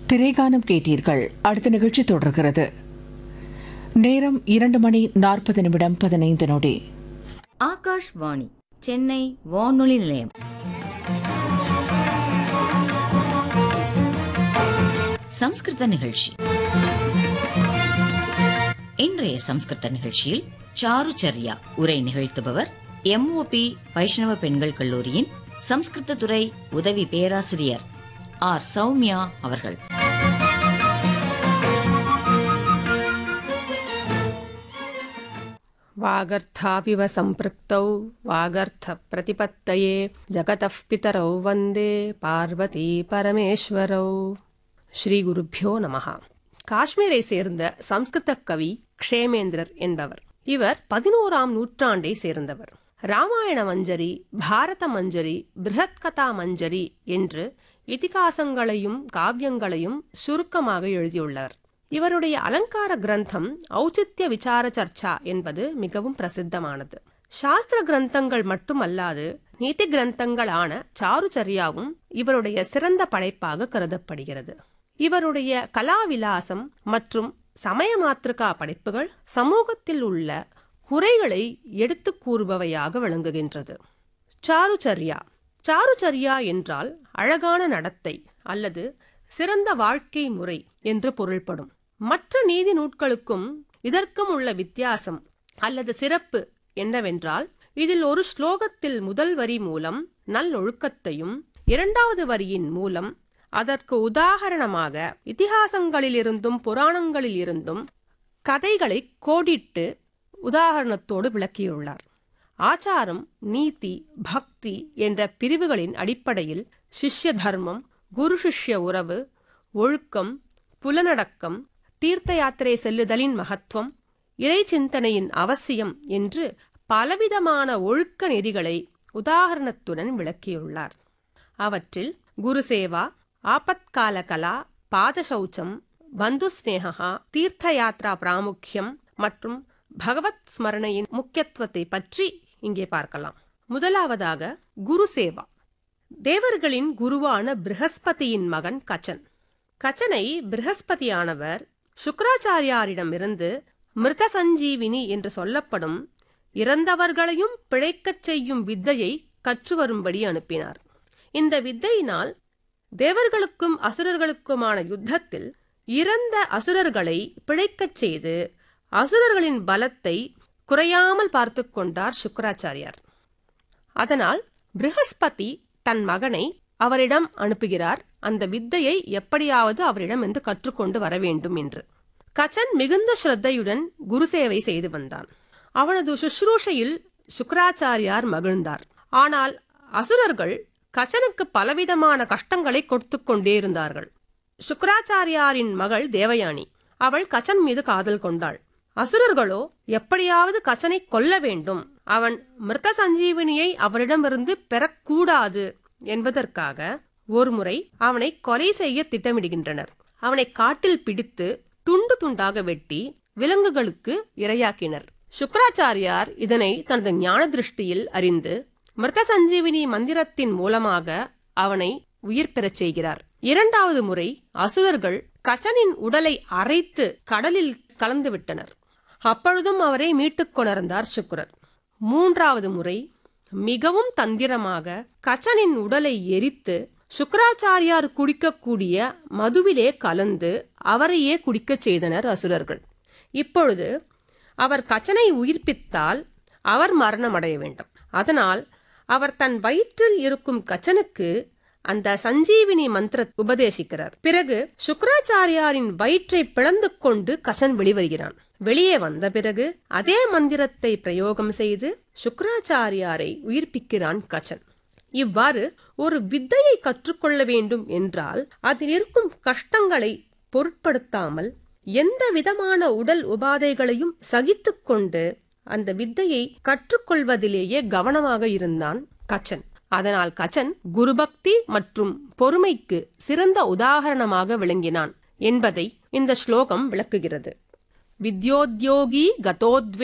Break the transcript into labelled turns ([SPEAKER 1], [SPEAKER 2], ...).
[SPEAKER 1] திரைகானம் கேட்டீர்கள் அடுத்த நிகழ்ச்சி தொடர்கிறது நேரம் இரண்டு மணி நாற்பது நிமிடம் பதினைந்து நொடி
[SPEAKER 2] ஆகாஷ்வாணி சென்னை வானொலி நிலையம் சம்ஸ்கிருத நிகழ்ச்சி இன்றைய சம்ஸ்கிருத நிகழ்ச்சியில் சாருச்சர்யா உரை நிகழ்த்துபவர் எம்ஓபி வைஷ்ணவ பெண்கள் கல்லூரியின் சம்ஸ்கிருத துறை உதவி பேராசிரியர் ஆர் சௌமியா அவர்கள்
[SPEAKER 3] वागर्थापिव सम्पृक्तौ वागर्थप्रतिपत्तये जगतः पितरौ वन्दे பார்வதி பரமேஸ்வரௌ ஸ்ரீ குருப்பியோ நமஹ காஷ்மீரை சேர்ந்த சம்ஸ்கிருத கவி க்ஷேமேந்திரர் என்பவர் இவர் பதினோராம் நூற்றாண்டை சேர்ந்தவர் ராமாயண மஞ்சரி பாரத மஞ்சரி பிருஹத்கதா மஞ்சரி என்று இதிகாசங்களையும் காவியங்களையும் சுருக்கமாக எழுதியுள்ளார் இவருடைய அலங்கார கிரந்தம் ஔச்சித்ய விசார சர்ச்சா என்பது மிகவும் பிரசித்தமானது சாஸ்திர கிரந்தங்கள் மட்டுமல்லாது நீதி கிரந்தங்களான சாருச்சரியாவும் இவருடைய சிறந்த படைப்பாக கருதப்படுகிறது இவருடைய கலாவிலாசம் மற்றும் சமய மாத்திருக்கா படைப்புகள் சமூகத்தில் உள்ள குறைகளை எடுத்து கூறுபவையாக விளங்குகின்றது சாருச்சரியா சாருச்சரியா என்றால் அழகான நடத்தை அல்லது சிறந்த வாழ்க்கை முறை என்று பொருள்படும் மற்ற நீதி நூட்களுக்கும் இதற்கும் உள்ள வித்தியாசம் அல்லது சிறப்பு என்னவென்றால் இதில் ஒரு ஸ்லோகத்தில் முதல் வரி மூலம் நல்லொழுக்கத்தையும் இரண்டாவது வரியின் மூலம் அதற்கு உதாகரணமாக இதிகாசங்களிலிருந்தும் புராணங்களில் இருந்தும் கதைகளை கோடிட்டு உதாரணத்தோடு விளக்கியுள்ளார் ஆச்சாரம் நீதி பக்தி என்ற பிரிவுகளின் அடிப்படையில் சிஷ்ய தர்மம் குரு சிஷ்ய உறவு ஒழுக்கம் புலனடக்கம் தீர்த்த யாத்திரை செல்லுதலின் மகத்துவம் இறை சிந்தனையின் அவசியம் என்று பலவிதமான ஒழுக்க நெறிகளை உதாகரணத்துடன் விளக்கியுள்ளார் அவற்றில் குருசேவா ஆபத்கால கலா பாதசௌச்சம் பந்து ஸ்நேகா தீர்த்த யாத்ரா பிராமுக்கியம் மற்றும் பகவத் ஸ்மரணையின் முக்கியத்துவத்தை பற்றி இங்கே பார்க்கலாம் முதலாவதாக குருசேவா தேவர்களின் குருவான பிருகஸ்பதியின் மகன் கச்சன் கச்சனை பிருகஸ்பதியானவர் சுக்கராச்சாரியாரிடமிருந்து மிருத சஞ்சீவினி என்று சொல்லப்படும் இறந்தவர்களையும் பிழைக்கச் செய்யும் வித்தையை கற்று வரும்படி அனுப்பினார் இந்த வித்தையினால் தேவர்களுக்கும் அசுரர்களுக்குமான யுத்தத்தில் இறந்த அசுரர்களை பிழைக்கச் செய்து அசுரர்களின் பலத்தை குறையாமல் பார்த்து கொண்டார் சுக்கராச்சாரியார் அதனால் பிருகஸ்பதி தன் மகனை அவரிடம் அனுப்புகிறார் அந்த வித்தையை எப்படியாவது அவரிடம் என்று கற்றுக்கொண்டு வர வேண்டும் என்று கச்சன் மிகுந்த ஸ்ரத்தையுடன் குருசேவை செய்து வந்தான் அவனது சுஷ்ரூஷையில் சுக்கராச்சாரியார் மகிழ்ந்தார் ஆனால் அசுரர்கள் கச்சனுக்கு பலவிதமான கஷ்டங்களை கொடுத்து கொண்டே இருந்தார்கள் சுக்கராச்சாரியாரின் மகள் தேவயானி அவள் கச்சன் மீது காதல் கொண்டாள் அசுரர்களோ எப்படியாவது கச்சனை கொல்ல வேண்டும் அவன் மிருத சஞ்சீவினியை அவரிடமிருந்து பெறக்கூடாது என்பதற்காக ஒருமுறை அவனை கொலை செய்ய திட்டமிடுகின்றனர் அவனை காட்டில் பிடித்து துண்டு துண்டாக வெட்டி விலங்குகளுக்கு இரையாக்கினர் சுக்கராச்சாரியார் இதனை தனது ஞான திருஷ்டியில் அறிந்து மிருத சஞ்சீவினி மந்திரத்தின் மூலமாக அவனை உயிர் பெறச் செய்கிறார் இரண்டாவது முறை அசுரர்கள் கச்சனின் உடலை அரைத்து கடலில் கலந்து விட்டனர் அப்பொழுதும் அவரை மீட்டுக் கொணர்ந்தார் சுக்கரர் மூன்றாவது முறை மிகவும் தந்திரமாக கச்சனின் உடலை எரித்து சுக்கராச்சாரியார் குடிக்கக்கூடிய மதுவிலே கலந்து அவரையே குடிக்கச் செய்தனர் அசுரர்கள் இப்பொழுது அவர் கச்சனை உயிர்ப்பித்தால் அவர் மரணமடைய வேண்டும் அதனால் அவர் தன் வயிற்றில் இருக்கும் கச்சனுக்கு அந்த சஞ்சீவினி மந்திர உபதேசிக்கிறார் பிறகு சுக்கராச்சாரியாரின் வயிற்றை பிளந்து கொண்டு கச்சன் வெளிவருகிறான் வெளியே வந்த பிறகு அதே மந்திரத்தை பிரயோகம் செய்து சுக்கராச்சாரியாரை உயிர்ப்பிக்கிறான் கச்சன் இவ்வாறு ஒரு வித்தையை கற்றுக்கொள்ள வேண்டும் என்றால் அதில் இருக்கும் கஷ்டங்களை பொருட்படுத்தாமல் எந்த விதமான உடல் உபாதைகளையும் சகித்துக்கொண்டு அந்த வித்தையை கற்றுக்கொள்வதிலேயே கவனமாக இருந்தான் கச்சன் அதனால் கச்சன் குருபக்தி மற்றும் பொறுமைக்கு சிறந்த உதாகரணமாக விளங்கினான் என்பதை இந்த ஸ்லோகம் விளக்குகிறது வித்யோத்யோகி கதோத்வே